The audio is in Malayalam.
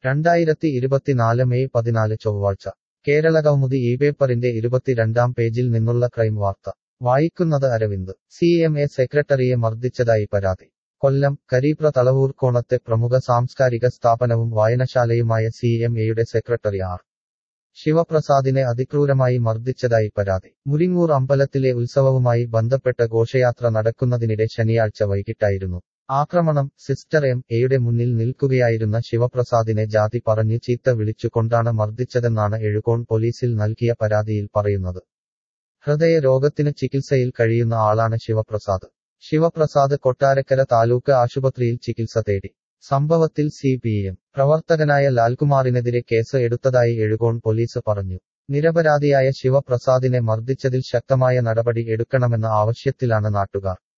രണ്ടായിരത്തി ഇരുപത്തിനാല് മെയ് പതിനാല് ചൊവ്വാഴ്ച കേരള കൗമുദി ഈ പേപ്പറിന്റെ ഇരുപത്തിരണ്ടാം പേജിൽ നിന്നുള്ള ക്രൈം വാർത്ത വായിക്കുന്നത് അരവിന്ദ് സി എം എ സെക്രട്ടറിയെ മർദ്ദിച്ചതായി പരാതി കൊല്ലം കരീപ്ര തളവൂർക്കോണത്തെ പ്രമുഖ സാംസ്കാരിക സ്ഥാപനവും വായനശാലയുമായ സി എം എയുടെ സെക്രട്ടറി ആർ ശിവപ്രസാദിനെ അതിക്രൂരമായി മർദ്ദിച്ചതായി പരാതി മുരിങ്ങൂർ അമ്പലത്തിലെ ഉത്സവവുമായി ബന്ധപ്പെട്ട ഘോഷയാത്ര നടക്കുന്നതിനിടെ ശനിയാഴ്ച വൈകിട്ടായിരുന്നു ആക്രമണം സിസ്റ്റർ എം എയുടെ മുന്നിൽ നിൽക്കുകയായിരുന്ന ശിവപ്രസാദിനെ ജാതി പറഞ്ഞു ചീത്ത വിളിച്ചുകൊണ്ടാണ് മർദ്ദിച്ചതെന്നാണ് എഴുകോൺ പോലീസിൽ നൽകിയ പരാതിയിൽ പറയുന്നത് ഹൃദയ രോഗത്തിന് ചികിത്സയിൽ കഴിയുന്ന ആളാണ് ശിവപ്രസാദ് ശിവപ്രസാദ് കൊട്ടാരക്കര താലൂക്ക് ആശുപത്രിയിൽ ചികിത്സ തേടി സംഭവത്തിൽ സി പി എം പ്രവർത്തകനായ ലാൽകുമാറിനെതിരെ കേസ് എടുത്തതായി എഴുകോൺ പോലീസ് പറഞ്ഞു നിരപരാധിയായ ശിവപ്രസാദിനെ മർദ്ദിച്ചതിൽ ശക്തമായ നടപടി എടുക്കണമെന്ന ആവശ്യത്തിലാണ് നാട്ടുകാർ